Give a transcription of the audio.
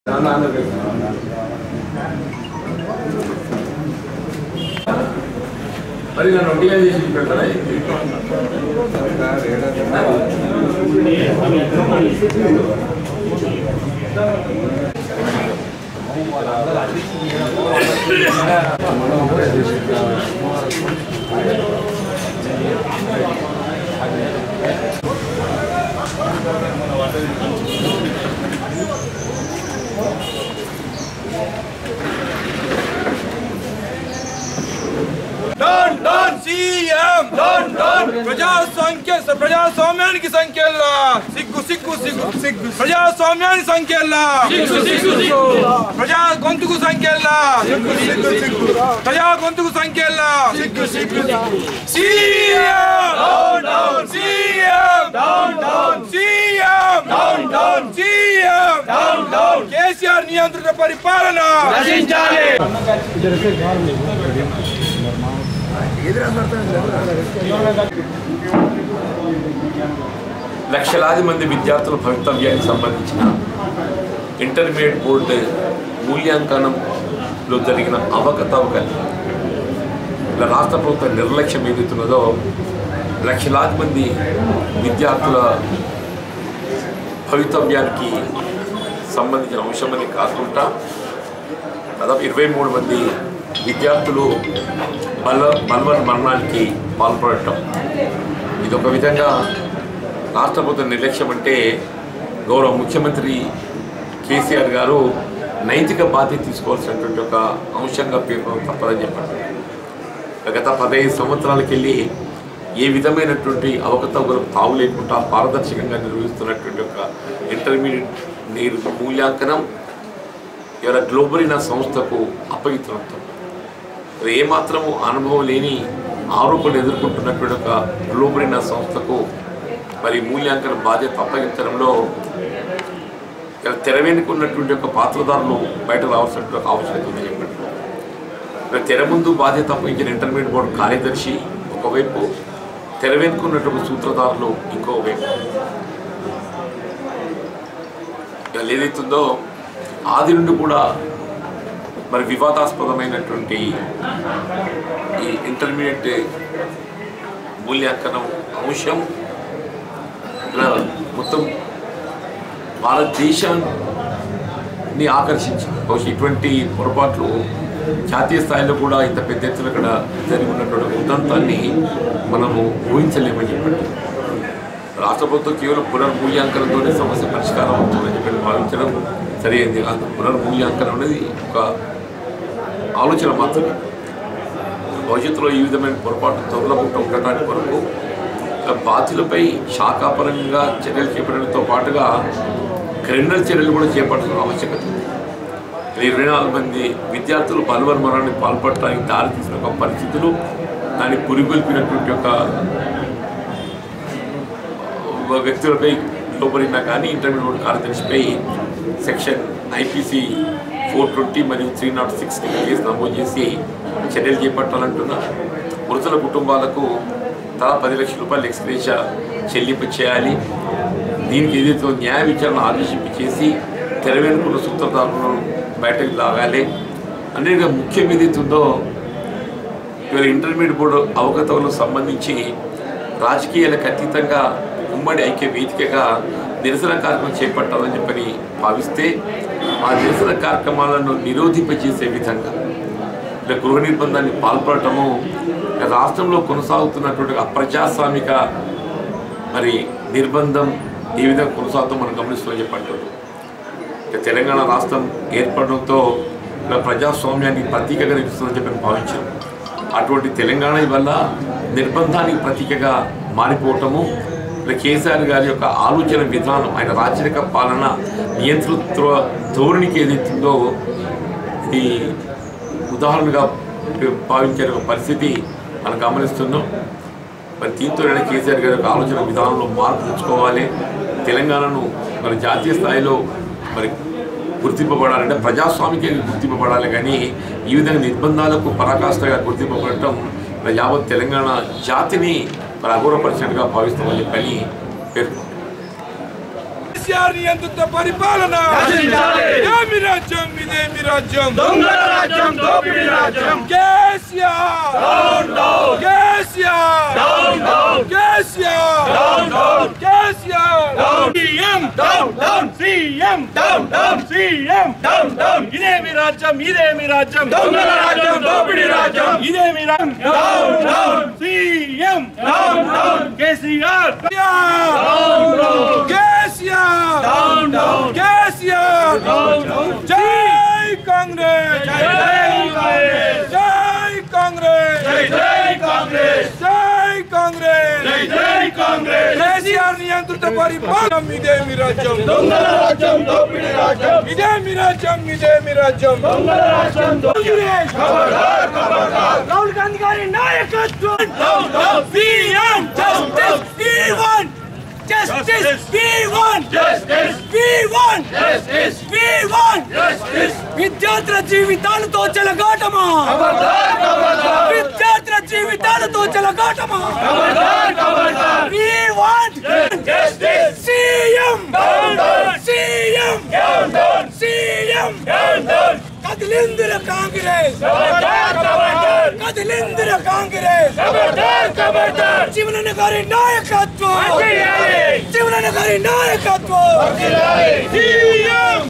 మరి నన్ను ఒంటిగా చేసి పెడతారా down down CM down down ప్రజా సంఖ్య ప్రజాస్వామ్యానికి సంఖ్యల్లా సిగ్గు సిగ్గు సిగ్గు సిగ్గు ప్రజాస్వామ్యానికి సంఖ్యల్లా సిగ్గు సిగ్గు సిగ్గు ప్రజా గొంతుకు సంఖ్యల్లా సిగ్గు సిగ్గు సిగ్గు ప్రజా గొంతుకు సంఖ్యల్లా సిగ్గు సిగ్గు CM down down CM down down CM down down CM down down KCR నియంత్రిత పరిపాలన నశించాలి లక్షలాది మంది విద్యార్థుల భవితవ్యానికి సంబంధించిన ఇంటర్మీడియట్ బోర్డు మూల్యాంకనంలో జరిగిన అవకతవకలు ఇలా రాష్ట్ర ప్రభుత్వ నిర్లక్ష్యం ఏదైతున్నదో లక్షలాది మంది విద్యార్థుల భవితవ్యానికి సంబంధించిన అంశమని కాకుండా దాదాపు ఇరవై మూడు మంది విద్యార్థులు బల బలవన్ మరణానికి పాల్పడటం ఇది ఒక విధంగా రాష్ట్ర ప్రభుత్వ నిర్లక్ష్యం అంటే గౌరవ ముఖ్యమంత్రి కేసీఆర్ గారు నైతిక బాధ్యత తీసుకోవాల్సినటువంటి ఒక అంశంగా పేర్కొనడం తప్పదని చెప్పండి గత పదహైదు సంవత్సరాలకి వెళ్ళి ఏ విధమైనటువంటి అవకతవకలకు తావు లేకుండా పారదర్శకంగా నిర్వహిస్తున్నటువంటి ఒక ఇంటర్మీడియట్ నీరు మూల్యాంకనం ఇవాళ గ్లోబలినా సంస్థకు అప్పగిస్తుంటాం మరి ఏమాత్రము అనుభవం లేని ఆరోపణలు ఎదుర్కొంటున్నటువంటి ఒక గ్లోబలినా సంస్థకు మరి మూల్యాంకన బాధ్యత అప్పగించడంలో ఇలా తెర వెనుక ఉన్నటువంటి ఒక పాత్రదారులు బయట రావాల్సినటువంటి ఒక ఆవశ్యకత ఉంది చెప్పండి ఇక్కడ తెర ముందు బాధ్యత అప్పగించిన ఇంటర్మీడియట్ బోర్డు కార్యదర్శి ఒకవైపు తెర వెనుక ఉన్నటువంటి సూత్రధారులు ఇంకోవైపు ఇలా ఏదైతుందో ఆది నుండి కూడా మరి వివాదాస్పదమైనటువంటి ఈ ఇంటర్మీడియట్ మూల్యాంకనం అంశం ఇలా మొత్తం భారతదేశాన్ని ఆకర్షించింది బహుశా ఇటువంటి పొరపాట్లు జాతీయ స్థాయిలో కూడా ఇంత పెద్ద ఎత్తున ఇక్కడ జరిగి ఉన్నటువంటి ఉదంతాన్ని మనము ఊహించలేమని చెప్పండి రాష్ట్ర ప్రభుత్వం కేవలం పునర్మూల్యాంకనంతోనే సమస్య పరిష్కారం అవుతుందని చెప్పి భావించడం సరైనది కాదు పునర్మూల్యాంకనం అనేది ఒక ఆలోచన మాత్రమే భవిష్యత్తులో ఈ విధమైన పొరపాటు తొలగకుండా ఉండటానికి కొరకు బాధ్యులపై శాఖాపరంగా చర్యలు చేపట్టడంతో పాటుగా క్రిమినల్ చర్యలు కూడా చేపట్టాల్సిన ఆవశ్యకత ఉంది ఇరవై నాలుగు మంది విద్యార్థులు బలవన్మరాన్ని పాల్పడటానికి దారితీసిన ఒక పరిస్థితులు దాన్ని పురిగొల్పినటువంటి ఒక ఒక వ్యక్తులపై లోపలినా కానీ ఇంటర్మీడియట్ కార్యదర్శిపై సెక్షన్ ఐపీసీ ఫోర్ ట్వంటీ మరియు త్రీ నాట్ సిక్స్ కేసు నమోదు చేసి చర్యలు చేపట్టాలంటున్నారు మృతుల కుటుంబాలకు తలా పది లక్షల రూపాయలు ఎక్స్గ్రేష చెల్లింపు చేయాలి దీనికి ఏదైతే న్యాయ విచారణ ఆదేశింపు చేసి తెర వెనుకున్న సూత్రధారులను బయటకు లాగాలి అనేది ముఖ్యం ఏదైతే ఉందో ఇవాళ ఇంటర్మీడియట్ బోర్డు అవగతవలకు సంబంధించి రాజకీయాలకు అతీతంగా ఉమ్మడి ఐక్య వేదికగా నిరసన కార్యక్రమం చేపట్టాలని చెప్పని భావిస్తే ఆ నిరసన కార్యక్రమాలను నిరోధింపజేసే విధంగా ఇలా గృహ నిర్బంధాన్ని పాల్పడటము ఇక రాష్ట్రంలో కొనసాగుతున్నటువంటి అప్రజాస్వామిక మరి నిర్బంధం ఏ విధంగా కొనసాగుతాం మనం గమనిస్తున్నాం చెప్పంటారు ఇక తెలంగాణ రాష్ట్రం ఏర్పడడంతో ఇలా ప్రజాస్వామ్యానికి ప్రతీకగా నిలుస్తుందని చెప్పి భావించాం అటువంటి తెలంగాణ వల్ల నిర్బంధానికి ప్రతీకగా మారిపోవటము ఇలా కేసీఆర్ గారి యొక్క ఆలోచన విధానం ఆయన రాచరిక పాలన నియంతృత్వ ధోరణికి ఏదైతుందో ఇది ఉదాహరణగా భావించే ఒక పరిస్థితి మనం గమనిస్తున్నాం మరి దీంతో నేను కేసీఆర్ గారి యొక్క ఆలోచన విధానంలో మార్పు తెచ్చుకోవాలి తెలంగాణను మరి జాతీయ స్థాయిలో మరి గుర్తింపబడాలంటే ప్రజాస్వామికే గుర్తింపబడాలి కానీ ఈ విధంగా నిర్బంధాలకు పరాకాష్ఠగా గుర్తింపబడటం మరి యావత్ తెలంగాణ జాతిని మరి అగౌరవపరిచినట్టుగా భావిస్తామని చెప్పని పేర్కొన్నారు కేసీఆర్ నియంత్రిత పరిపాలన ఇదేమి రాజ్యం ఇదేమి రాజ్యం KCR KCR KCR KCR CM down down CM down down CM down down ఇదేమి రాజ్యం ఇదేమి రాజ్యం దొంగల రాజ్యం, దోపిడీ రాజ్యం. ఇదేమి రాజ్యం down down CM down down KCR KCR KCR జై కాంగ్రెస్ జై కాంగ్రెస్ జై కాంగ్రెస్ జై కాంగ్రెస్ జై కాంగ్రెస్ జై కాంగ్రెస్ కేసీఆర్ నియంత్రిత పరిపాలన ఇదేమి రాజ్యం దొంగల రాజ్యం దోపిడీ రాజ్యం ఇదేమి రాజ్యం ఇదేమి రాజ్యం దొంగల రాజ్యం కాంగ్రెస్ ఖబర్దార్ ఖబర్దార్ రాహుల్ గాంధీ గారి నాయకత్వం down down CM justice we want justice we want justice we want justice we want justice విద్యార్థుల జీవితాలతో చెలగాటమా ఖబర్దార్ ఖబర్దార్ విద్యార్థుల జీవితాలతో చెలగాటమా ఖబర్దార్ ఖబర్దార్ we want justice CM down down CM down down CM down down కదిలిందిర కాంగ్రెస్ ఖబర్దార్ ఖబర్దార్ కదిలిందిర కాంగ్రెస్ ఖబర్దార్ ఖబర్దార్ జీవనన్న గారి నాయకత్వం వర్ధిల్లాలి. జీవనన్న గారి నాయకత్వం సీఎం